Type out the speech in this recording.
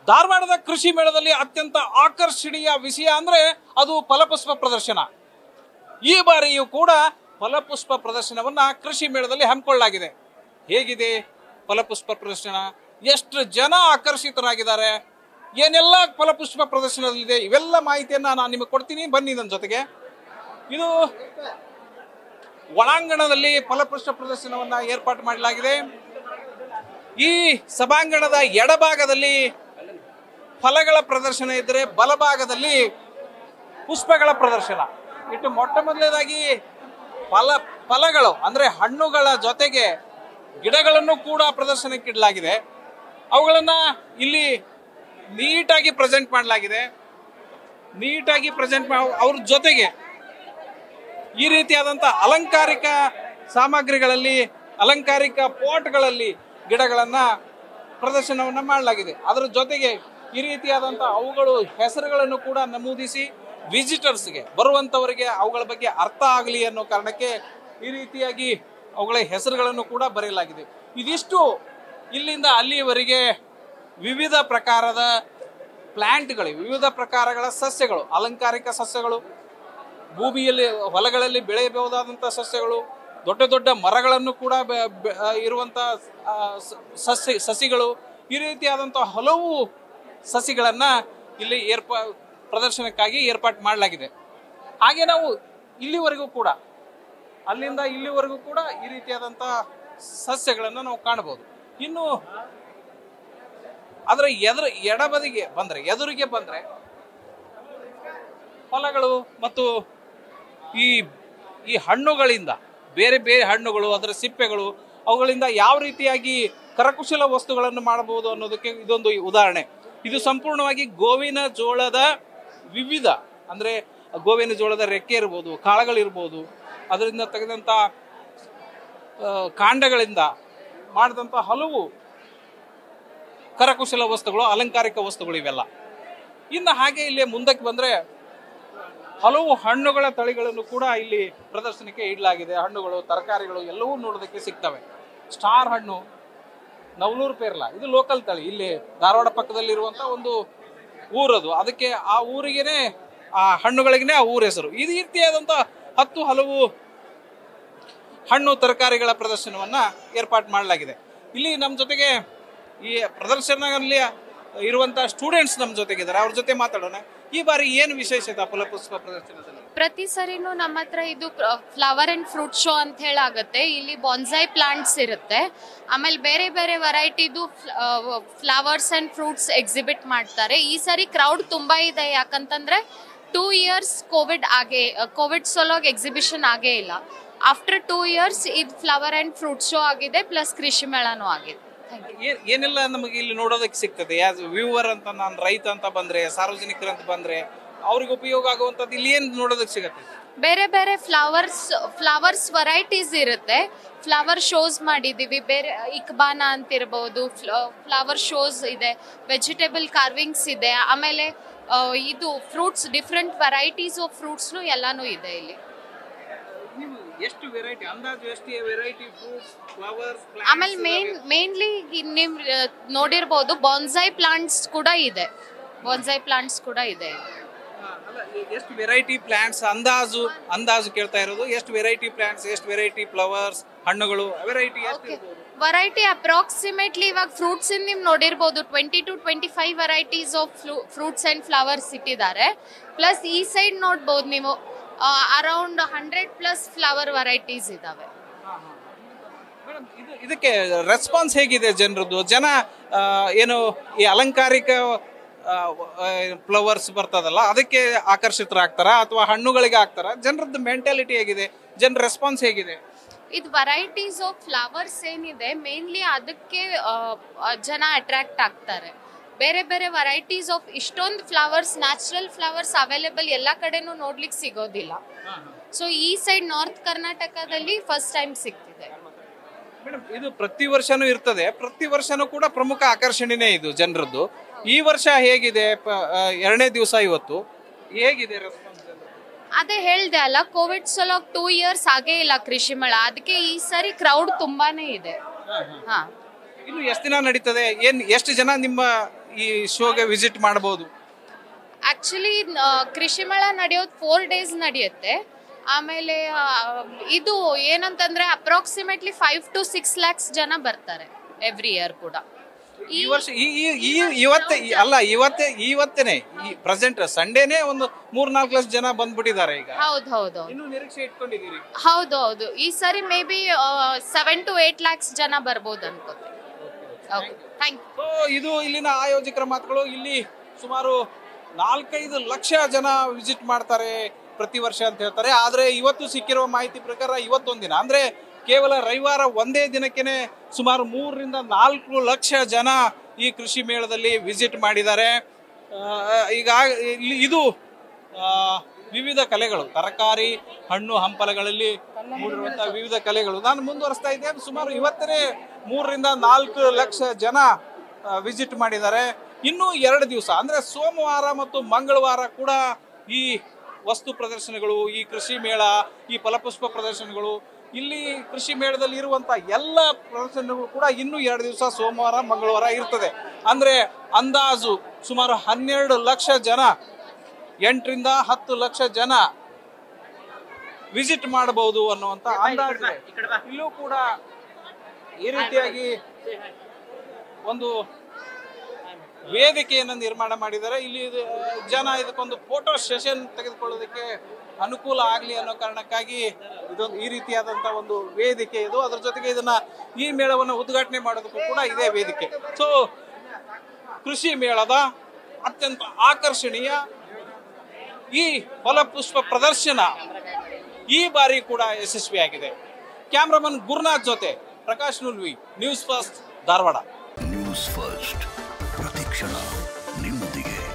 ಧಾರವಾಡದ ಕೃಷಿ ಮೇಳದಲ್ಲಿ ಅತ್ಯಂತ ಆಕರ್ಷಣೀಯ ವಿಷಯ ಅಂದ್ರೆ ಅದು ಫಲಪುಷ್ಪ ಪ್ರದರ್ಶನ ಈ ಬಾರಿಯೂ ಕೂಡ ಫಲಪುಷ್ಪ ಪ್ರದರ್ಶನವನ್ನ ಕೃಷಿ ಮೇಳದಲ್ಲಿ ಹಮ್ಮಿಕೊಳ್ಳಲಾಗಿದೆ ಹೇಗಿದೆ ಫಲಪುಷ್ಪ ಪ್ರದರ್ಶನ ಎಷ್ಟು ಜನ ಆಕರ್ಷಿತರಾಗಿದ್ದಾರೆ ಏನೆಲ್ಲ ಫಲಪುಷ್ಪ ಪ್ರದರ್ಶನದಲ್ಲಿದೆ ಇವೆಲ್ಲ ಮಾಹಿತಿಯನ್ನ ನಾನು ನಿಮಗೆ ಕೊಡ್ತೀನಿ ಬನ್ನಿ ನನ್ನ ಜೊತೆಗೆ ಇದು ಒಳಾಂಗಣದಲ್ಲಿ ಫಲಪುಷ್ಪ ಪ್ರದರ್ಶನವನ್ನ ಏರ್ಪಾಡು ಮಾಡಲಾಗಿದೆ ಈ ಸಭಾಂಗಣದ ಎಡಭಾಗದಲ್ಲಿ ಫಲಗಳ ಪ್ರದರ್ಶನ ಇದ್ದರೆ ಬಲಭಾಗದಲ್ಲಿ ಪುಷ್ಪಗಳ ಪ್ರದರ್ಶನ ಇಟ್ಟು ಮೊಟ್ಟ ಮೊದಲನೇದಾಗಿ ಫಲ ಫಲಗಳು ಅಂದ್ರೆ ಹಣ್ಣುಗಳ ಜೊತೆಗೆ ಗಿಡಗಳನ್ನು ಕೂಡ ಪ್ರದರ್ಶನಕ್ಕೆ ಇಡಲಾಗಿದೆ ಅವುಗಳನ್ನ ಇಲ್ಲಿ ನೀಟಾಗಿ ಪ್ರೆಸೆಂಟ್ ಮಾಡಲಾಗಿದೆ ನೀಟಾಗಿ ಪ್ರೆಸೆಂಟ್ ಅವ್ರ ಜೊತೆಗೆ ಈ ರೀತಿಯಾದಂಥ ಅಲಂಕಾರಿಕ ಸಾಮಗ್ರಿಗಳಲ್ಲಿ ಅಲಂಕಾರಿಕ ಪಾಟ್ಗಳಲ್ಲಿ ಗಿಡಗಳನ್ನ ಪ್ರದರ್ಶನವನ್ನ ಮಾಡಲಾಗಿದೆ ಅದರ ಜೊತೆಗೆ ಈ ರೀತಿಯಾದಂಥ ಅವುಗಳು ಹೆಸರುಗಳನ್ನು ಕೂಡ ನಮೂದಿಸಿ ವಿಸಿಟರ್ಸ್ಗೆ ಬರುವಂತವರಿಗೆ ಅವುಗಳ ಬಗ್ಗೆ ಅರ್ಥ ಆಗಲಿ ಅನ್ನೋ ಕಾರಣಕ್ಕೆ ಈ ರೀತಿಯಾಗಿ ಅವುಗಳ ಹೆಸರುಗಳನ್ನು ಕೂಡ ಬರೆಯಲಾಗಿದೆ ಇದಿಷ್ಟು ಇಲ್ಲಿಂದ ಅಲ್ಲಿಯವರೆಗೆ ವಿವಿಧ ಪ್ರಕಾರದ ಪ್ಲಾಂಟ್ಗಳು ವಿವಿಧ ಪ್ರಕಾರಗಳ ಸಸ್ಯಗಳು ಅಲಂಕಾರಿಕ ಸಸ್ಯಗಳು ಭೂಮಿಯಲ್ಲಿ ಹೊಲಗಳಲ್ಲಿ ಬೆಳೆಯಬಹುದಾದಂಥ ಸಸ್ಯಗಳು ದೊಡ್ಡ ದೊಡ್ಡ ಮರಗಳನ್ನು ಕೂಡ ಬೆ- ಬೆ- ಆ, ಇರುವಂಥ ಆ, ಸ- ಸಸ್ಯ ಸಸಿಗಳು ಈ ರೀತಿಯಾದಂಥ ಹಲವು ಸಸಿಗಳನ್ನು ಇಲ್ಲಿ ಏರ್ಪಾ ಪ್ರದರ್ಶನಕ್ಕಾಗಿ ಏರ್ಪಾಟ್ ಮಾಡಲಾಗಿದೆ ಹಾಗೆ ನಾವು ಇಲ್ಲಿವರೆಗೂ ಕೂಡ ಅಲ್ಲಿಂದ ಇಲ್ಲಿವರೆಗೂ ಕೂಡ ಈ ರೀತಿಯಾದಂಥ ಸಸ್ಯಗಳನ್ನು ನಾವು ಕಾಣಬಹುದು ಇನ್ನು ಅದರ ಎದುರು ಎಡಬದಿಗೆ ಬಂದರೆ ಎದುರಿಗೆ ಬಂದರೆ ಫಲಗಳು ಮತ್ತು ಈ ಈ ಹಣ್ಣುಗಳಿಂದ ಬೇರೆ ಬೇರೆ ಹಣ್ಣುಗಳು ಅದರ ಸಿಪ್ಪೆಗಳು ಅವುಗಳಿಂದ ಯಾವ ರೀತಿಯಾಗಿ ಕರಕುಶಲ ವಸ್ತುಗಳನ್ನು ಮಾಡಬಹುದು ಅನ್ನೋದಕ್ಕೆ ಇದೊಂದು ಉದಾಹರಣೆ ಇದು ಸಂಪೂರ್ಣವಾಗಿ ಗೋವಿನ ಜೋಳದ ವಿವಿಧ ಅಂದ್ರೆ ಗೋವಿನ ಜೋಳದ ರೆಕ್ಕೆ ಇರ್ಬೋದು ಕಾಳುಗಳಿರ್ಬೋದು ಅದರಿಂದ ತೆಗೆದಂಥ ಆ, ಕಾಂಡಗಳಿಂದ ಮಾಡಿದಂಥ ಹಲವು ಕರಕುಶಲ ವಸ್ತುಗಳು ಅಲಂಕಾರಿಕ ವಸ್ತುಗಳು ಇವೆಲ್ಲ ಇನ್ನು ಹಾಗೆ ಇಲ್ಲಿ ಮುಂದಕ್ಕೆ ಬಂದ್ರೆ ಹಲವು ಹಣ್ಣುಗಳ ತಳಿಗಳನ್ನು ಕೂಡ ಇಲ್ಲಿ ಪ್ರದರ್ಶನಕ್ಕೆ ಇಡಲಾಗಿದೆ ಹಣ್ಣುಗಳು ತರಕಾರಿಗಳು ಎಲ್ಲವೂ ನೋಡೋದಕ್ಕೆ ಸಿಗ್ತವೆ ಸ್ಟಾರ್ ಹಣ್ಣು ನವಲೂರು ಪೇರ್ಲ ಇದು ಲೋಕಲ್ ತಳಿ ಇಲ್ಲಿ ಧಾರವಾಡ ಪಕ್ಕದಲ್ಲಿರುವಂತ ಒಂದು ಊರದು ಅದಕ್ಕೆ ಆ ಊರಿಗೇನೆ ಆ ಹಣ್ಣುಗಳಿಗೇನೆ ಆ ಊರ ಹೆಸರು ಈ ರೀತಿಯಾದಂಥ ಹತ್ತು ಹಲವು ಹಣ್ಣು ತರಕಾರಿಗಳ ಪ್ರದರ್ಶನವನ್ನ ಏರ್ಪಾಡು ಮಾಡಲಾಗಿದೆ ಇಲ್ಲಿ ನಮ್ಮ ಜೊತೆಗೆ ಈ ಪ್ರದರ್ಶನದಲ್ಲಿ ಇರುವಂತ ಸ್ಟೂಡೆಂಟ್ಸ್ ನಮ್ಮ ಜೊತೆಗಿದ್ದಾರೆ ಅವ್ರ ಜೊತೆ ಮಾತಾಡೋಣ ಈ ಬಾರಿ ಏನು ವಿಶೇಷತೆ ಫಲಪುಷ್ಪ ಪ್ರದರ್ಶನದಲ್ಲಿ ಪ್ರತಿ ಸರಿನೂ ನಮ್ಮ ಹತ್ರ ಇದು ಫ್ಲವರ್ ಅಂಡ್ ಫ್ರೂಟ್ ಶೋ ಅಂತ ಹೇಳಾಗತ್ತೆ ಇಲ್ಲಿ ಬಾನ್ಸಾಯ್ ಪ್ಲಾಂಟ್ಸ್ ಇರುತ್ತೆ ಆಮೇಲೆ ಬೇರೆ ಬೇರೆ ವೆರೈಟಿದು ಫ್ಲವರ್ಸ್ ಅಂಡ್ ಫ್ರೂಟ್ಸ್ ಎಕ್ಸಿಬಿಟ್ ಮಾಡ್ತಾರೆ ಈ ಸರಿ ಕ್ರೌಡ್ ತುಂಬಾ ಇದೆ ಯಾಕಂತಂದ್ರೆ ಟೂ ಇಯರ್ಸ್ ಕೋವಿಡ್ ಆಗೇ ಕೋವಿಡ್ ಸಲುವಾಗಿ ಎಕ್ಸಿಬಿಷನ್ ಆಗೇ ಇಲ್ಲ ಆಫ್ಟರ್ ಟೂ ಇಯರ್ಸ್ ಇದು ಫ್ಲವರ್ ಅಂಡ್ ಫ್ರೂಟ್ ಶೋ ಆಗಿದೆ ಪ್ಲಸ್ ಕೃಷಿ ಮೇಳನೂ ಆಗಿದೆ ಥ್ಯಾಂಕ್ ಯು ಏನ್- ಏನೆಲ್ಲ ನಮಗೆ ಇಲ್ಲಿ ನೋಡೋದಕ್ಕೆ ಸಿಗ್ತದೆ ಯಾಸ್ ವ್ಯೂವರ್ ಅಂತ ನಾನು ರೈತ ಅಂತ ಬಂದ್ರೆ ಸಾರ್ವಜನಿಕರು ಅಂತ ಬಂದ್ರೆ ಅವ್ರಿಗೆ ಉಪಯೋಗ ಆಗುವಂತದ್ದು ಇಲ್ಲಿ ಏನ್ ನೋಡೋದಕ್ಕೆ ಸಿಗತ್ತೆ ಬೇರೆ ಬೇರೆ ಫ್ಲವರ್ಸ್ ಫ್ಲವರ್ಸ್ ವೆರೈಟೀಸ್ ಇರುತ್ತೆ ಫ್ಲವರ್ ಶೋಸ್ ಮಾಡಿದ್ದೀವಿ ಬೇರೆ ಇಕ್ಬಾನ ಅಂತಿರ್ಬೋದು ಫ್ಲವರ್ ಶೋಸ್ ಇದೆ ವೆಜಿಟೇಬಲ್ ಕಾರ್ವಿಂಗ್ಸ್ ಇದೆ ಆಮೇಲೆ ಆ, ಇದು ಫ್ರೂಟ್ಸ್ ಡಿಫ್ರೆಂಟ್ ವೆರೈಟೀಸ್ ಆಫ್ ಫ್ರೂಟ್ಸ್ನು ಎಲ್ಲಾನು ಇದೆ ಇಲ್ಲಿ ನೀವು ಎಷ್ಟು ವೆರೈಟಿ ಅಂದಾಜು ಎಷ್ಟು ವೆರೈಟಿ ಫ್ರೂಟ್ಸ್ ಫ್ಲವರ್ಸ್ ಆಮೇಲೆ ಮೇನ್ ಮೇನ್ಲಿ ನೀವು ನೋಡಿರ್ಬೋದು ಬಾನ್ಸಾಯ್ ಪ್ಲಾಂಟ್ಸ್ ಕೂಡ ಇದೆ ಬಾನ್ಸಾಯ್ ಪ್ಲಾಂಟ್ಸ್ ಕೂಡ ಇದೆ ಅಲ್ಲ ಎಷ್ಟು ವೆರೈಟಿ ಪ್ಲಾಂಟ್ಸ್ ಅಂದಾಜು ಅಂದಾಜು ಕೇಳ್ತಾ ಇರೋದು ಎಷ್ಟು ವೆರೈಟಿ ಪ್ಲಾಂಟ್ಸ್ ಎಷ್ಟು ವೆರೈಟಿ ಫ್ಲವರ್ಸ್ ಹಣ್ಣುಗಳು ವೆರೈಟಿ ಎಷ್ಟು ಇರ್ಬೋದು? ವೆರೈಟಿ ಅಪ್ರಾಕ್ಸಿಮೇಟ್ಲಿ ಇವಾಗ ಫ್ರೂಟ್ಸ್ ನೀವು ನೋಡಿರ್ಬೋದು twenty two twenty five varieties of fruits and flowers ಇಟ್ಟಿದ್ದಾರೆ ಪ್ಲಸ್ ಈ ಸೈಡ್ ನೋಡ್ಬೋದು ನೀವು around hundred plus flower varieties ಇದಾವೆ ಮೇಡಮ್ ಇದು ಇದಕ್ಕೆ ರೆಸ್ಪಾನ್ಸ್ ಹೇಗಿದೆ ಜನರದ್ದು ಜನ ಆ, ಏನು ಈ ಅಲಂಕಾರಿಕ ಫ್ಲವರ್ಸ್ ಬರ್ತದಲ್ಲ ಅದಕ್ಕೆ ಆಕರ್ಷಿತರಾಗ್ತಾರ ಅಥವಾ ಹಣ್ಣುಗಳಿಗೆ ಆಗ್ತಾರ ಜನರದ್ದು ಮೆಂಟಾಲಿಟಿ ಹೇಗಿದೆ ಜನರ ರೆಸ್ಪಾನ್ಸ್ ಹೇಗಿದೆ ಇದು ವೆರೈಟೀಸ್ ಆಫ್ ಫ್ಲವರ್ಸ್ ಏನಿದೆ ಮೇನ್ಲಿ ಅದಕ್ಕೆ ಆ, ಆ, ಜನ ಅಟ್ರಾಕ್ಟ್ ಆಗ್ತಾರೆ ಬೇರೆ ಬೇರೆ ವೆರೈಟೀಸ್ ಆಫ್ ಇಷ್ಟೊಂದು ಫ್ಲವರ್ಸ್ ನ್ಯಾಚುರಲ್ ಫ್ಲವರ್ಸ್ ಅವೈಲೇಬಲ್ ಎಲ್ಲ ಕಡೆನೂ ನೋಡ್ಲಿಕ್ಕೆ ಸಿಗೋದಿಲ್ಲ ಸೊ ಈ ಸೈಡ್ ನಾರ್ತ್ ಕರ್ನಾಟಕದಲ್ಲಿ ಫಸ್ಟ್ ಟೈಮ್ ಸಿಗ್ತಿದೆ ಮೇಡಮ್ ಇದು ಪ್ರತಿ ವರ್ಷನೂ ಇರ್ತದೆ ಪ್ರತಿ ವರ್ಷನೂ ಕೂಡ ಪ್ರಮುಖ ಆಕರ್ಷಣೆನೇ ಇದು ಜನರದ್ದು ಈ ವರ್ಷ ಹೇಗಿದೆ ಪ- ಆ, ಎರಡನೇ ದಿವಸ ಇವತ್ತು ಹೇಗಿದೆ ರೆಸ್ಪಾನ್ಸ್ ಅದೇ ಹೇಳ್ದೆ ಅಲ್ಲ ಕೋವಿಡ್ ಸಲುವಾಗಿ ಟೂ ಇಯರ್ಸ್ ಆಗೇ ಇಲ್ಲ ಕೃಷಿ ಮೇಳ ಅದಕ್ಕೆ ಈ ಸರಿ ಕ್ರೌಡ್ ತುಂಬಾನೇ ಇದೆ ಹಾ ಇನ್ನು ಎಷ್ಟು ದಿನ ನಡೀತದೆ ಏನ್ ಎಷ್ಟು ಜನ ನಿಮ್ಮ ಈ ಶೋಗೆ ವಿಸಿಟ್ ಮಾಡಬಹುದು ಆಕ್ಚುಲಿ ಕೃಷಿ ಮೇಳ ನಡೆಯೋದು ಫೋರ್ ಡೇಸ್ ನಡೆಯುತ್ತೆ ಆಮೇಲೆ ಆ, ಇದು ಏನಂತಂದ್ರೆ approximately five to six lakhs ಜನ ಬರ್ತಾರೆ ಎವ್ರಿ ಇಯರ್ ಕೂಡ ಈ ವರ್ಷ ಈ ಈ- ಈ ಇವತ್ತೇ ಈ- ಅಲ್ಲ ಇವತ್ತೇ ಇವತ್ತೇನೆ ಈ ಪ್ರೆಸೆಂಟ್ ಸಂಡೇನೆ ಒಂದು ಮೂರ್ ನಾಲ್ಕು ಲಕ್ಷ ಜನ ಬಂದ್ಬಿಟ್ಟಿದ್ದಾರೆ ಈಗ ಹೌದು ಹೌದು ಹೌದು ಇನ್ನು ನಿರೀಕ್ಷೆ ಇಟ್ಕೊಂಡಿದ್ದೀರಿ ಹೌದು ಹೌದು ಈ ಸರಿ maybe seven to eight lakhs ಜನ ಬರ್ಬೋದು ಅನ್ಕೋತೀನಿ ಓಕೆ ಥ್ಯಾಂಕ್ ಯು ಸೊ ಇದು ಇಲ್ಲಿನ ಆಯೋಜಕರ ಮಾತುಗಳು ಇಲ್ಲಿ ಸುಮಾರು ನಾಲ್ಕೈದು ಲಕ್ಷ ಜನ ವಿಸಿಟ್ ಮಾಡ್ತಾರೆ ಪ್ರತಿ ವರ್ಷ ಅಂತ ಹೇಳ್ತಾರೆ ಆದ್ರೆ ಇವತ್ತು ಸಿಕ್ಕಿರುವ ಮಾಹಿತಿ ಪ್ರಕಾರ ಇವತ್ತೊಂದಿನ ಅಂದ್ರೆ ಕೇವಲ ರವಿವಾರ ಒಂದೇ ದಿನಕ್ಕೇನೆ ಸುಮಾರು ಮೂರರಿಂದ ನಾಲ್ಕು ಲಕ್ಷ ಜನ ಈ ಕೃಷಿ ಮೇಳದಲ್ಲಿ ವಿಸಿಟ್ ಮಾಡಿದ್ದಾರೆ ಆ, ಈಗ ಇಲ್ಲಿ ಇದು ಆ, ವಿವಿಧ ಕಲೆಗಳು ತರಕಾರಿ ಹಣ್ಣು ಹಂಪಲಗಳಲ್ಲಿ ಮೂಡಿರುವಂತಹ ವಿವಿಧ ಕಲೆಗಳು ನಾನು ಮುಂದುವರಿಸ್ತಾ ಇದ್ದೆ ಸುಮಾರು ಇವತ್ತನೇ ಮೂರರಿಂದ ನಾಲ್ಕು ಲಕ್ಷ ಜನ ವಿಸಿಟ್ ಮಾಡಿದ್ದಾರೆ ಇನ್ನು ಎರಡು ದಿವಸ ಅಂದ್ರೆ ಸೋಮವಾರ ಮತ್ತು ಮಂಗಳವಾರ ಕೂಡ ಈ ವಸ್ತು ಪ್ರದರ್ಶನಗಳು ಈ ಕೃಷಿ ಮೇಳ ಈ ಫಲಪುಷ್ಪ ಪ್ರದರ್ಶನಗಳು ಇಲ್ಲಿ ಕೃಷಿ ಮೇಳದಲ್ಲಿ ಇರುವಂತ ಎಲ್ಲ ಪ್ರದರ್ಶನಗಳು ಕೂಡ ಇನ್ನು ಎರಡು ದಿವಸ ಸೋಮವಾರ ಮಂಗಳವಾರ ಇರ್ತದೆ ಅಂದ್ರೆ ಅಂದಾಜು ಸುಮಾರು ಹನ್ನೆರಡು ಲಕ್ಷ ಜನ ಎಂಟರಿಂದ ಹತ್ತು ಲಕ್ಷ ಜನ ವಿಸಿಟ್ ಮಾಡಬಹುದು ಅನ್ನುವಂತ ಅಂದಾಜು ಇದೆ. ಇಲ್ಲೂ ಕೂಡ ಈ ರೀತಿಯಾಗಿ ಒಂದು ವೇದಿಕೆಯನ್ನು ನಿರ್ಮಾಣ ಮಾಡಿದ್ದಾರೆ ಇಲ್ಲಿ ಇದು, ಜನ ಇದಕ್ಕೊಂದು ಫೋಟೋ ಸೆಷನ್ ತೆಗೆದುಕೊಳ್ಳೋದಕ್ಕೆ ಅನುಕೂಲ ಆಗಲಿ ಅನ್ನೋ ಕಾರಣಕ್ಕಾಗಿ ಇದೊಂದು ಈ ರೀತಿಯಾದಂತಹ ಒಂದು ವೇದಿಕೆ ಇದು ಅದ್ರ ಜೊತೆಗೆ ಇದನ್ನ ಈ ಮೇಳವನ್ನು ಉದ್ಘಾಟನೆ ಮಾಡೋದಕ್ಕೂ ಕೂಡ ಇದೇ ವೇದಿಕೆ ಸೊ ಕೃಷಿ ಮೇಳದ ಅತ್ಯಂತ ಆಕರ್ಷಣೀಯ ಈ ಫಲಪುಷ್ಪ ಪ್ರದರ್ಶನ ಈ ಬಾರಿ ಕೂಡ ಯಶಸ್ವಿಯಾಗಿದೆ ಕ್ಯಾಮ್ರಾಮನ್ ಗುರುನಾಥ್ ಜೊತೆ Prakash Nulvi news first Dharwad news first ಪ್ರತಿಕ್ಷಣ ನಿಮ್ಮೊಂದಿಗೆ